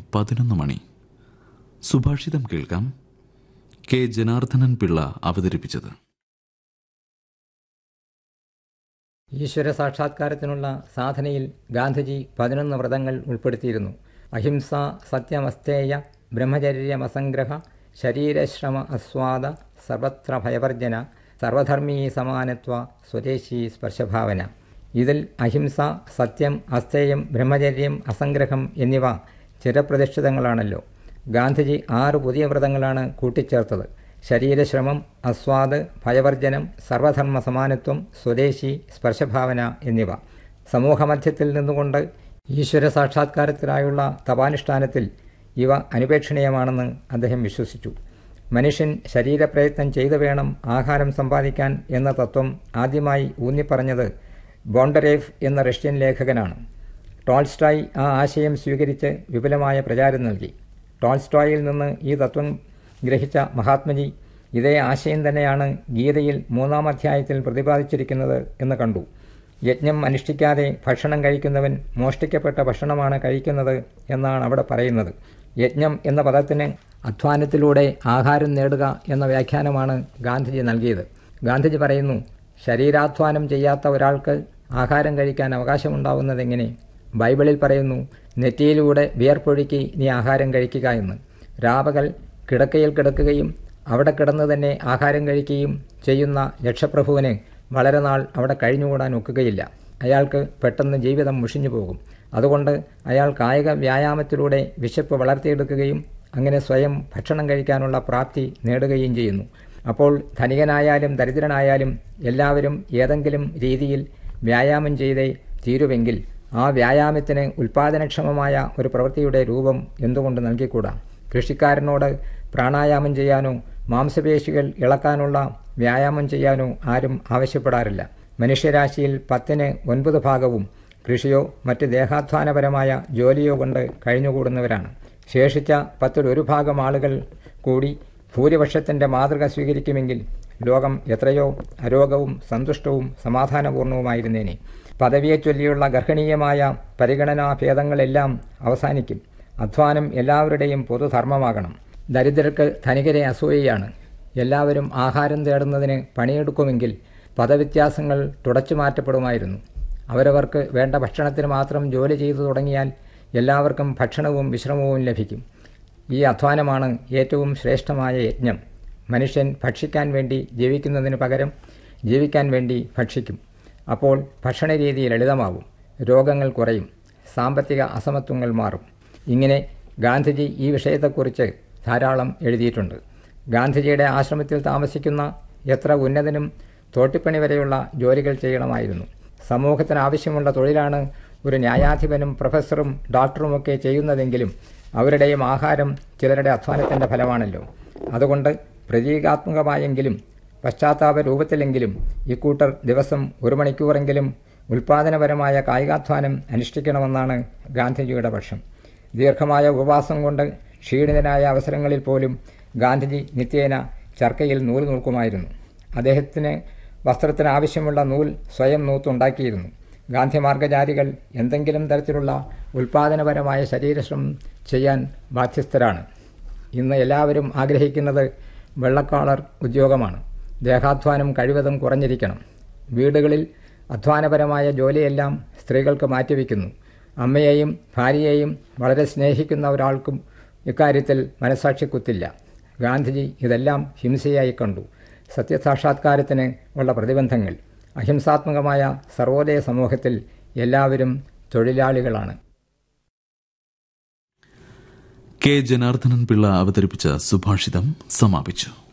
പതിനൊന്ന് മണി സുഭാഷിതം കേൾക്കാം കെ ജനാർദ്ദനൻ പിള്ള അവതരിപ്പിച്ചത് ഈശ്വര സാക്ഷാത്കാരത്തിനുള്ള സാധനയിൽ ഗാന്ധിജി പതിനൊന്ന് വ്രതങ്ങൾ ഉൾപ്പെടുത്തിയിരുന്നു അഹിംസ സത്യമസ്തേയ ബ്രഹ്മചര്യമസംഗ്രഹ ശരീരശ്രമ അസ്വാദ സർവത്ര ഭയവർജന സർവധർമ്മീ സമാനത്വ സ്വദേശി സ്പർശഭാവന ഇതിൽ അഹിംസ സത്യം അസ്തേയം ബ്രഹ്മചര്യം അസംഗ്രഹം എന്നിവ ചിരപ്രതിഷ്ഠിതങ്ങളാണല്ലോ ഗാന്ധിജി ആറ് പുതിയ വ്രതങ്ങളാണ് കൂട്ടിച്ചേർത്തത് ശരീരശ്രമം അസ്വാദ് ഭയവർജനം സർവധർമ്മ സമാനത്വം സ്വദേശി സ്പർശഭാവന എന്നിവ സമൂഹമധ്യത്തിൽ നിന്നുകൊണ്ട് ഈശ്വര സാക്ഷാത്കാരത്തിനായുള്ള തപാനുഷ്ഠാനത്തിൽ ഇവ അനുപേക്ഷണീയമാണെന്ന് അദ്ദേഹം വിശ്വസിച്ചു മനുഷ്യൻ ശരീരപ്രയത്നം ചെയ്തു വേണം ആഹാരം സമ്പാദിക്കാൻ എന്ന തത്വം ആദ്യമായി ഊന്നിപ്പറഞ്ഞത് ബോണ്ടരേഫ് എന്ന റഷ്യൻ ലേഖകനാണ് ടോൾസ്റ്റോയ് ആ ആശയം സ്വീകരിച്ച് വിപുലമായ പ്രചാരം നൽകി ടോൾസ്റ്റോയിൽ നിന്ന് ഈ തത്വം ഗ്രഹിച്ച മഹാത്മജി ഇതേ ആശയം തന്നെയാണ് ഗീതയിൽ മൂന്നാം അധ്യായത്തിൽ പ്രതിപാദിച്ചിരിക്കുന്നത് എന്ന് കണ്ടു യജ്ഞം അനുഷ്ഠിക്കാതെ ഭക്ഷണം കഴിക്കുന്നവൻ മോഷ്ടിക്കപ്പെട്ട ഭക്ഷണമാണ് കഴിക്കുന്നത് എന്നാണ് അവിടെ പറയുന്നത് യജ്ഞം എന്ന പദത്തിന് അധ്വാനത്തിലൂടെ ആഹാരം നേടുക എന്ന വ്യാഖ്യാനമാണ് ഗാന്ധിജി നൽകിയത് ഗാന്ധിജി പറയുന്നു ശരീരാധ്വാനം ചെയ്യാത്ത ഒരാൾക്ക് ആഹാരം കഴിക്കാൻ അവകാശമുണ്ടാവുന്നതെങ്ങനെ ബൈബിളിൽ പറയുന്നു നെറ്റിയിലൂടെ വിയർപ്പൊഴുക്കി നീ ആഹാരം കഴിക്കുക എന്ന് രാപകൽ കിടക്കയിൽ കിടക്കുകയും അവിടെ കിടന്ന് തന്നെ ആഹാരം കഴിക്കുകയും ചെയ്യുന്ന യക്ഷപ്രഭുവിന് വളരെ നാൾ അവിടെ കഴിഞ്ഞുകൂടാൻ ഒക്കുകയില്ല അയാൾക്ക് പെട്ടെന്ന് ജീവിതം മുഷിഞ്ഞു പോകും അതുകൊണ്ട് അയാൾ കായിക വ്യായാമത്തിലൂടെ വിശപ്പ് വളർത്തിയെടുക്കുകയും അങ്ങനെ സ്വയം ഭക്ഷണം കഴിക്കാനുള്ള പ്രാപ്തി നേടുകയും ചെയ്യുന്നു അപ്പോൾ ധനികനായാലും ദരിദ്രനായാലും എല്ലാവരും ഏതെങ്കിലും രീതിയിൽ വ്യായാമം ചെയ്തേ തീരുവെങ്കിൽ ആ വ്യായാമത്തിന് ഉൽപാദനക്ഷമമായ ഒരു പ്രവൃത്തിയുടെ രൂപം എന്തുകൊണ്ട് നൽകിക്കൂടാ കൃഷിക്കാരനോട് പ്രാണായാമം ചെയ്യാനോ മാംസപേശികൾ ഇളക്കാനുള്ള വ്യായാമം ചെയ്യാനോ ആരും ആവശ്യപ്പെടാറില്ല മനുഷ്യരാശിയിൽ പത്തിന് ഒൻപത് ഭാഗവും കൃഷിയോ മറ്റ് ദേഹാധ്വാനപരമായ ജോലിയോ കൊണ്ട് കഴിഞ്ഞുകൂടുന്നവരാണ് ശേഷിച്ച പത്തിൽ ഒരു ഭാഗം ആളുകൾ കൂടി ഭൂരിപക്ഷത്തിൻ്റെ മാതൃക സ്വീകരിക്കുമെങ്കിൽ ലോകം എത്രയോ അരോഗവും സന്തുഷ്ടവും സമാധാനപൂർണവുമായിരുന്നേനെ പദവിയെ ചൊല്ലിയുള്ള ഗർഹണീയമായ പരിഗണനാഭേദങ്ങളെല്ലാം അവസാനിക്കും അധ്വാനം എല്ലാവരുടെയും പൊതുധർമ്മമാകണം ദരിദ്രർക്ക് ധനികരെ അസൂയയാണ് എല്ലാവരും ആഹാരം തേടുന്നതിന് പണിയെടുക്കുമെങ്കിൽ പദവ്യത്യാസങ്ങൾ തുടച്ചു മാറ്റപ്പെടുമായിരുന്നു അവരവർക്ക് വേണ്ട ഭക്ഷണത്തിന് മാത്രം ജോലി ചെയ്തു തുടങ്ങിയാൽ എല്ലാവർക്കും ഭക്ഷണവും വിശ്രമവും ലഭിക്കും ഈ അധ്വാനമാണ് ഏറ്റവും ശ്രേഷ്ഠമായ യജ്ഞം മനുഷ്യൻ ഭക്ഷിക്കാൻ വേണ്ടി ജീവിക്കുന്നതിന് പകരം ജീവിക്കാൻ വേണ്ടി ഭക്ഷിക്കും അപ്പോൾ ഭക്ഷണരീതി ലളിതമാവും രോഗങ്ങൾ കുറയും സാമ്പത്തിക അസമത്വങ്ങൾ മാറും ഇങ്ങനെ ഗാന്ധിജി ഈ വിഷയത്തെക്കുറിച്ച് ധാരാളം എഴുതിയിട്ടുണ്ട് ഗാന്ധിജിയുടെ ആശ്രമത്തിൽ താമസിക്കുന്ന എത്ര ഉന്നതനും തോട്ടിപ്പണി വരെയുള്ള ജോലികൾ ചെയ്യണമായിരുന്നു സമൂഹത്തിന് ആവശ്യമുള്ള തൊഴിലാണ് ഒരു ന്യായാധിപനും പ്രൊഫസറും ഡോക്ടറുമൊക്കെ ചെയ്യുന്നതെങ്കിലും അവരുടെയും ആഹാരം ചിലരുടെ അധ്വാനത്തിൻ്റെ ഫലമാണല്ലോ അതുകൊണ്ട് പ്രതീകാത്മകമായെങ്കിലും പശ്ചാത്താപ രൂപത്തിലെങ്കിലും ഇക്കൂട്ടർ ദിവസം ഒരു മണിക്കൂറെങ്കിലും ഉൽപാദനപരമായ കായികാധ്വാനം അനുഷ്ഠിക്കണമെന്നാണ് ഗാന്ധിജിയുടെ പക്ഷം ദീർഘമായ ഉപവാസം കൊണ്ട് ക്ഷീണിതനായ അവസരങ്ങളിൽ പോലും ഗാന്ധിജി നിത്യേന ചർക്കയിൽ നൂൽ നൂൽക്കുമായിരുന്നു അദ്ദേഹത്തിന് വസ്ത്രത്തിന് ആവശ്യമുള്ള നൂൽ സ്വയം നൂത്തുണ്ടാക്കിയിരുന്നു ഗാന്ധിമാർഗജാരികൾ എന്തെങ്കിലും തരത്തിലുള്ള ഉൽപാദനപരമായ ശരീരശ്രമം ചെയ്യാൻ ബാധ്യസ്ഥരാണ് ഇന്ന് എല്ലാവരും ആഗ്രഹിക്കുന്നത് വെള്ളക്കാളർ ഉദ്യോഗമാണ് ദേഹാധ്വാനം കഴിവതും കുറഞ്ഞിരിക്കണം വീടുകളിൽ അധ്വാനപരമായ ജോലിയെല്ലാം സ്ത്രീകൾക്ക് മാറ്റിവെക്കുന്നു അമ്മയെയും ഭാര്യയെയും വളരെ സ്നേഹിക്കുന്ന ഒരാൾക്കും ഇക്കാര്യത്തിൽ മനസാക്ഷി കുത്തില്ല ഗാന്ധിജി ഇതെല്ലാം ഹിംസയായി കണ്ടു സത്യസാക്ഷാത്കാരത്തിന് ഉള്ള പ്രതിബന്ധങ്ങൾ അഹിംസാത്മകമായ സർവോദയ സമൂഹത്തിൽ എല്ലാവരും തൊഴിലാളികളാണ് കെ ജനാർദ്ദനൻ പിള്ള അവതരിപ്പിച്ച സുഭാഷിതം സമാപിച്ചു